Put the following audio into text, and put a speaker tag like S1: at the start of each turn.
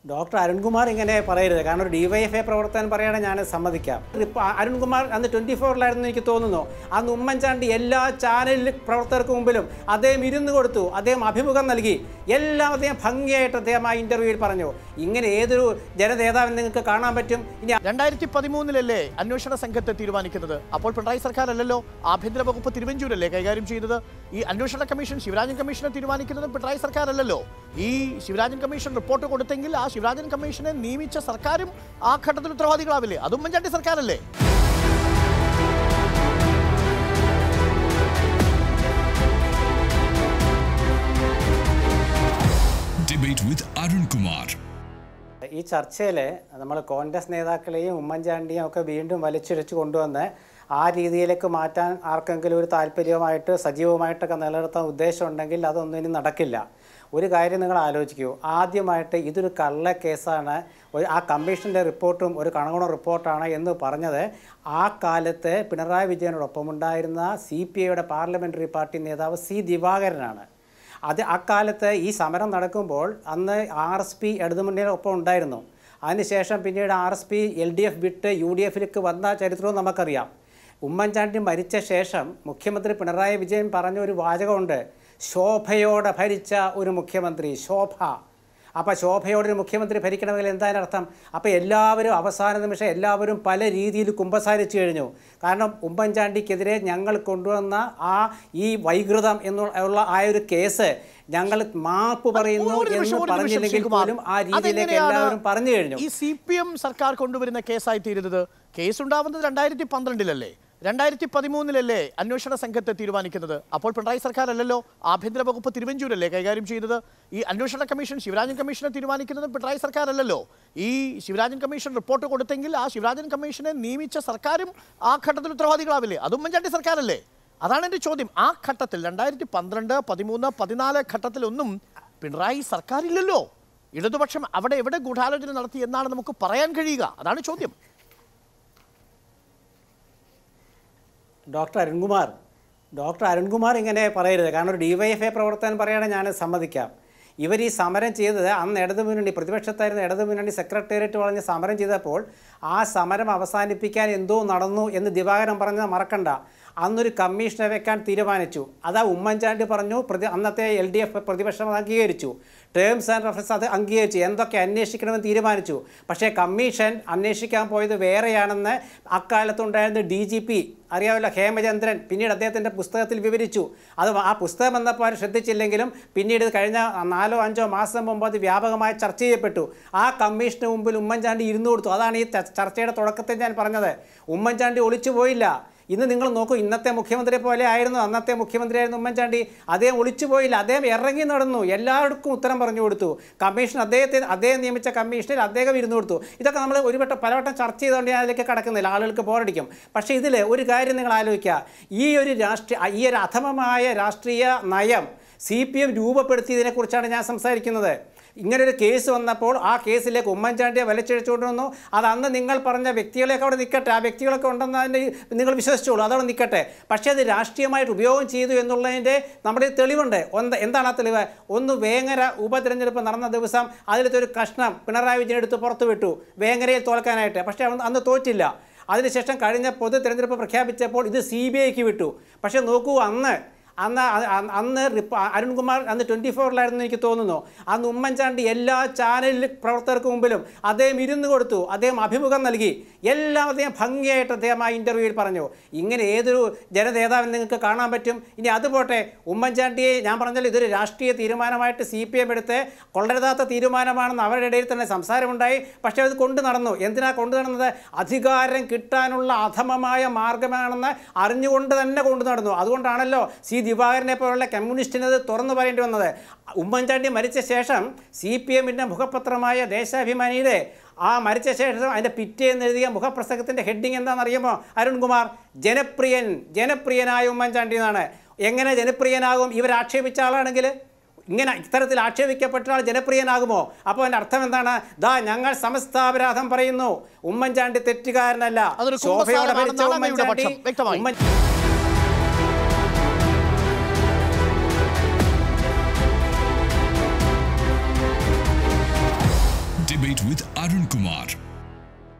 S1: Doctor Arunkumar ഇങ്ങനെ പറയരുത് കാരണം ഒരു ഡിവൈഎഫ്ഐ പ്രവർത്തകൻ പറയുകയാണെങ്കിൽ ഞാൻ സമ്മതിക്കാം ഇപ്പൊ അരുൺകുമാർ അന്ന് ട്വൻറ്റി ഫോറിലായിരുന്നു എനിക്ക് തോന്നുന്നു അന്ന് ഉമ്മൻചാണ്ടി എല്ലാ ചാനൽ പ്രവർത്തകർക്ക് മുമ്പിലും അദ്ദേഹം ഇരുന്ന് കൊടുത്തു അദ്ദേഹം അഭിമുഖം നൽകി എല്ലാം അദ്ദേഹം ഭംഗിയായിട്ട് അദ്ദേഹം ആ ഇൻ്റർവ്യൂവിൽ പറഞ്ഞു ഇങ്ങനെ ഏതൊരു ജനനേതാവിനെ നിങ്ങൾക്ക് കാണാൻ പറ്റും ഇനി
S2: രണ്ടായിരത്തി പതിമൂന്നിലല്ലേ അന്വേഷണ സംഘത്തെ തീരുമാനിക്കുന്നത് അപ്പോൾ പിണറായി സർക്കാർ അല്ലല്ലോ ആഭ്യന്തര വകുപ്പ് തിരുവഞ്ചൂരല്ലേ കൈകാര്യം ചെയ്യുന്നത് ഈ അന്വേഷണ കമ്മീഷൻ ശിവരാജൻ കമ്മീഷനെ തീരുമാനിക്കുന്നത് പിണറായി സർക്കാർ അല്ലല്ലോ ഈ ശിവരാജൻ കമ്മീഷൻ റിപ്പോർട്ട് കൊടുത്തെങ്കിൽ ആ ശിവരാജൻ കമ്മീഷനെ നിയമിച്ച സർക്കാരും ആ ഘട്ടത്തിൽ ഉത്തരവാദികളാവില്ലേ അത് Oommen Chandy സർക്കാരല്ലേ
S3: Debate with Arun Kumar.
S1: ഈ ചർച്ചയിൽ നമ്മൾ കോൺഗ്രസ് നേതാക്കളെയും ഉമ്മൻചാണ്ടിയും ഒക്കെ വീണ്ടും വലിച്ചിഴച്ച് കൊണ്ടുവന്ന് ആ രീതിയിലേക്ക് മാറ്റാൻ ആർക്കെങ്കിലും ഒരു താല്പര്യമായിട്ട് സജീവമായിട്ടൊക്കെ നിലനിർത്താൻ ഉദ്ദേശമുണ്ടെങ്കിൽ അതൊന്നും ഇനി നടക്കില്ല ഒരു കാര്യം നിങ്ങൾ ആലോചിക്കൂ ആദ്യമായിട്ട് ഇതൊരു കള്ള കേസാണ് ഒരു ആ കമ്മീഷൻ്റെ റിപ്പോർട്ടും ഒരു കണകുണ റിപ്പോർട്ടാണ് എന്ന് പറഞ്ഞത് ആ കാലത്ത് പിണറായി വിജയനോടൊപ്പം ഉണ്ടായിരുന്ന സി പി ഐയുടെ പാർലമെൻ്ററി പാർട്ടി നേതാവ് സി ദിവാകരനാണ് അത് അക്കാലത്ത് ഈ സമരം നടക്കുമ്പോൾ അന്ന് ആർ എസ് പി ഇടതുമുന്നണിയൊപ്പം ഉണ്ടായിരുന്നു അതിനുശേഷം പിന്നീട് R S P L D F വിട്ട് യു ഡി എഫിലേക്ക് വന്ന ചരിത്രവും നമുക്കറിയാം ഉമ്മൻചാണ്ടി മരിച്ച ശേഷം മുഖ്യമന്ത്രി പിണറായി വിജയൻ പറഞ്ഞ ഒരു വാചകമുണ്ട് ശോഭയോടെ ഭരിച്ച ഒരു മുഖ്യമന്ത്രി ശോഭ അപ്പോൾ ശോഭയോടെ ഒരു മുഖ്യമന്ത്രി ഭരിക്കണമെങ്കിൽ എന്താണ് അർത്ഥം അപ്പോൾ എല്ലാവരും അവസാന നിമിഷം എല്ലാവരും പല രീതിയിൽ കുമ്പസാരിച്ചു കഴിഞ്ഞു കാരണം ഉമ്മൻചാണ്ടിക്കെതിരെ ഞങ്ങൾ കൊണ്ടുവന്ന ആ ഈ വൈകൃതം എന്നുള്ള ആ ഒരു കേസ് ഞങ്ങൾ മാപ്പ് പറയുന്നു
S2: ഒരു നിമിഷം,
S1: എന്ന്
S2: ഒരു നിമിഷം,
S1: പറഞ്ഞില്ലെങ്കിൽ
S2: ശ്രീകുമാർ.
S1: പോലും ആ രീതിയിലേക്ക്
S2: അതെങ്ങനെയാണ്
S1: എല്ലാവരും പറഞ്ഞു കഴിഞ്ഞു
S2: ഈ സി പി എം സർക്കാർ കൊണ്ടുവരുന്ന കേസായി തീരുന്നത് കേസ് ഉണ്ടാവുന്നത് രണ്ടായിരത്തി പന്ത്രണ്ടിലല്ലേ രണ്ടായിരത്തി പതിമൂന്നിലല്ലേ അന്വേഷണ സംഘത്തെ തീരുമാനിക്കുന്നത് അപ്പോൾ പിണറായി സർക്കാർ അല്ലല്ലോ ആഭ്യന്തര വകുപ്പ് തിരുവഞ്ചൂരല്ലേ കൈകാര്യം ചെയ്യുന്നത് ഈ അന്വേഷണ കമ്മീഷൻ ശിവരാജൻ കമ്മീഷനെ തീരുമാനിക്കുന്നത് പിണറായി സർക്കാർ അല്ലല്ലോ ഈ ശിവരാജൻ കമ്മീഷൻ റിപ്പോർട്ട് കൊടുത്തെങ്കിൽ ആ ശിവരാജൻ കമ്മീഷനെ നിയമിച്ച സർക്കാരും ആ ഘട്ടത്തിൽ ഉത്തരവാദികളാവില്ലേ അത് ഉമ്മൻചാണ്ടി സർക്കാരല്ലേ അതാണ് എൻ്റെ ചോദ്യം ആ ഘട്ടത്തിൽ രണ്ടായിരത്തി പന്ത്രണ്ട് പതിമൂന്ന് പതിനാല് ഘട്ടത്തിലൊന്നും പിണറായി സർക്കാരില്ലല്ലോ ഇടതുപക്ഷം അവിടെ എവിടെ ഗൂഢാലോചന നടത്തി എന്നാണ് നമുക്ക് പറയാൻ കഴിയുക അതാണ് ചോദ്യം
S1: ഡോക്ടർ അരുൺകുമാർ ഡോക്ടർ അരുൺകുമാർ ഇങ്ങനെ പറയരുത് കാരണം ഒരു ഡിവൈഎഫ്ഐ പ്രവർത്തകൻ പറയുകയാണെങ്കിൽ ഞാൻ സമ്മതിക്കാം ഇവർ ഈ സമരം ചെയ്തത് അന്ന് ഇടതുമുന്നണി പ്രതിപക്ഷത്തായിരുന്ന ഇടതുമുന്നണി സെക്രട്ടേറിയറ്റ് വളഞ്ഞ് സമരം ചെയ്തപ്പോൾ ആ സമരം അവസാനിപ്പിക്കാൻ എന്തോ നടന്നു എന്ന് ദിവാകരൻ പറഞ്ഞത് മറക്കണ്ട അന്നൊരു കമ്മീഷനെ വെക്കാൻ തീരുമാനിച്ചു അതാ ഉമ്മൻചാണ്ടി പറഞ്ഞു പ്രതി അന്നത്തെ എൽ ഡി എഫ് പ്രതിപക്ഷം അത് അംഗീകരിച്ചു ടേംസ് ആൻഡ് റെഫറൻസ് അത് അംഗീകരിച്ചു എന്തൊക്കെ അന്വേഷിക്കണമെന്ന് തീരുമാനിച്ചു പക്ഷേ കമ്മീഷൻ അന്വേഷിക്കാൻ പോയത് വേറെയാണെന്ന് അക്കാലത്തുണ്ടായിരുന്ന ഡി ജി പി അറിയാമല്ലോ ഹേമചന്ദ്രൻ പിന്നീട് അദ്ദേഹത്തിൻ്റെ പുസ്തകത്തിൽ വിവരിച്ചു അത് ആ പുസ്തകം എന്നപ്പോൾ ആരും ശ്രദ്ധിച്ചില്ലെങ്കിലും പിന്നീട് കഴിഞ്ഞ നാലോ അഞ്ചോ മാസം മുമ്പ് അത് വ്യാപകമായി ചർച്ച ചെയ്യപ്പെട്ടു ആ കമ്മീഷന് മുമ്പിൽ ഉമ്മൻചാണ്ടി ഇരുന്നു കൊടുത്തു അതാണ് ഈ ച- ചർച്ചയുടെ തുടക്കത്തിൽ ഞാൻ പറഞ്ഞത് ഉമ്മൻചാണ്ടി ഒളിച്ചു പോയില്ല ഇന്ന് നിങ്ങൾ നോക്കൂ ഇന്നത്തെ മുഖ്യമന്ത്രിയെ പോലെ ആയിരുന്നു അന്നത്തെ മുഖ്യമന്ത്രിയായിരുന്നു ഉമ്മൻചാണ്ടി അദ്ദേഹം ഒളിച്ചു പോയില്ല അദ്ദേഹം ഇറങ്ങി നടന്നു എല്ലാവർക്കും ഉത്തരം പറഞ്ഞു കൊടുത്തു കമ്മീഷൻ അദ്ദേഹത്തെ അദ്ദേഹം നിയമിച്ച കമ്മീഷനിൽ അദ്ദേഹം ഇരുന്നു കൊടുത്തു ഇതൊക്കെ നമ്മൾ ഒരു വട്ടം പലവട്ടം ചർച്ച ചെയ്തുകൊണ്ട് ഞാൻ അതിലേക്ക് കടക്കുന്നില്ല ആളുകൾക്ക് ബോറടിക്കും പക്ഷേ ഇതിൽ ഒരു കാര്യം നിങ്ങൾ ആലോചിക്കുക ഈ ഒരു രാഷ്ട്രീയ ഈ ഒരു അധമമായ രാഷ്ട്രീയ നയം സി പി എം രൂപപ്പെടുത്തിയതിനെക്കുറിച്ചാണ് ഞാൻ സംസാരിക്കുന്നത് ഇങ്ങനൊരു കേസ് വന്നപ്പോൾ ആ കേസിലേക്ക് ഉമ്മൻചാണ്ടിയെ വലിച്ചിഴച്ചുകൊണ്ട് വന്നു അത് അന്ന് നിങ്ങൾ പറഞ്ഞ വ്യക്തികളെയൊക്കെ അവിടെ നിൽക്കട്ടെ ആ വ്യക്തികളൊക്കെ ഉണ്ടെന്ന് അതിൻ്റെ നിങ്ങൾ വിശ്വസിച്ചോളൂ അതവിടെ നിൽക്കട്ടെ പക്ഷേ അത് രാഷ്ട്രീയമായിട്ട് ഉപയോഗം ചെയ്തു എന്നുള്ളതിൻ്റെ നമ്മുടെ തെളിവുണ്ട് ഒന്ന് എന്താണ് ആ തെളിവ് ഒന്ന് വേങ്ങര ഉപതെരഞ്ഞെടുപ്പ് നടന്ന ദിവസം അതിലത്തെ ഒരു കഷ്ണം പിണറായി വിജയൻ എടുത്ത് പുറത്തു വിട്ടു വേങ്ങരയിൽ തോൽക്കാനായിട്ട് പക്ഷേ അന്ന് അന്ന് തോറ്റില്ല അതിനുശേഷം കഴിഞ്ഞ പൊതു തെരഞ്ഞെടുപ്പ് പ്രഖ്യാപിച്ചപ്പോൾ ഇത് സി ബി ഐക്ക് വിട്ടു പക്ഷേ നോക്കൂ അന്ന് അന്ന് അ- അ- അന്ന് റിപ്പ അരുൺകുമാർ അന്ന് ട്വൻറ്റി ഫോറിലായിരുന്നു എനിക്ക് തോന്നുന്നു അന്ന് ഉമ്മൻചാണ്ടി എല്ലാ ചാനൽ പ്രവർത്തകർക്ക് മുമ്പിലും അദ്ദേഹം ഇരുന്ന് കൊടുത്തു അദ്ദേഹം അഭിമുഖം നൽകി എല്ലാം അദ്ദേഹം ഭംഗിയായിട്ട് അദ്ദേഹം ആ ഇൻ്റർവ്യൂവിൽ പറഞ്ഞു ഇങ്ങനെ ഏതൊരു ജനനേതാവിനെ നിങ്ങൾക്ക് കാണാൻ പറ്റും ഇനി അതുപോട്ടെ ഉമ്മൻചാണ്ടിയെ ഞാൻ പറഞ്ഞാൽ ഇതൊരു രാഷ്ട്രീയ തീരുമാനമായിട്ട് സി പി എം എടുത്ത് കൊള്ളരുതാത്ത തീരുമാനമാണെന്ന് അവരുടെ ഇടയിൽ തന്നെ സംസാരമുണ്ടായി പക്ഷേ അത് കൊണ്ടു നടന്നു എന്തിനാ കൊണ്ടു നടന്നത് അധികാരം കിട്ടാനുള്ള അധമമായ മാർഗമാണെന്ന് അറിഞ്ഞുകൊണ്ട് തന്നെ കൊണ്ടു നടന്നു അതുകൊണ്ടാണല്ലോ സി ദിവാകരനെ പോലുള്ള കമ്മ്യൂണിസ്റ്റിന് അത് തുറന്നു പറയേണ്ടി വന്നത് ഉമ്മൻചാണ്ടി മരിച്ച ശേഷം സി പി എമ്മിൻ്റെ മുഖപത്രമായ ദേശാഭിമാനിയുടെ ആ മരിച്ച ശേഷം അതിൻ്റെ പിറ്റേന്ന് എഴുതിയ മുഖപ്രസംഗത്തിൻ്റെ ഹെഡിങ് എന്താണെന്നറിയുമോ അരുൺകുമാർ ജനപ്രിയൻ ജനപ്രിയനായ ഉമ്മൻചാണ്ടി എന്നാണ് എങ്ങനെ ജനപ്രിയനാകും ഇവർ ആക്ഷേപിച്ച ആളാണെങ്കിൽ ഇങ്ങനെ ഇത്തരത്തിൽ ആക്ഷേപിക്കപ്പെട്ട ആൾ ജനപ്രിയനാകുമോ അപ്പോൾ അതിൻ്റെ അർത്ഥം എന്താണ് ദാ ഞങ്ങൾ സമസ്താപരാധം പറയുന്നു ഉമ്മൻചാണ്ടി തെറ്റുകാരനല്ല
S2: അതൊരു
S1: ശോഭയോടെ ഭരിച്ച
S2: കുമ്പസാരമാണെന്നാണ് അങ്ങയുടെ
S1: ഉമ്മൻചാണ്ടി
S2: പക്ഷം. വ്യക്തമായി.
S1: Oommen
S3: Debate Debate with Arun Kumar.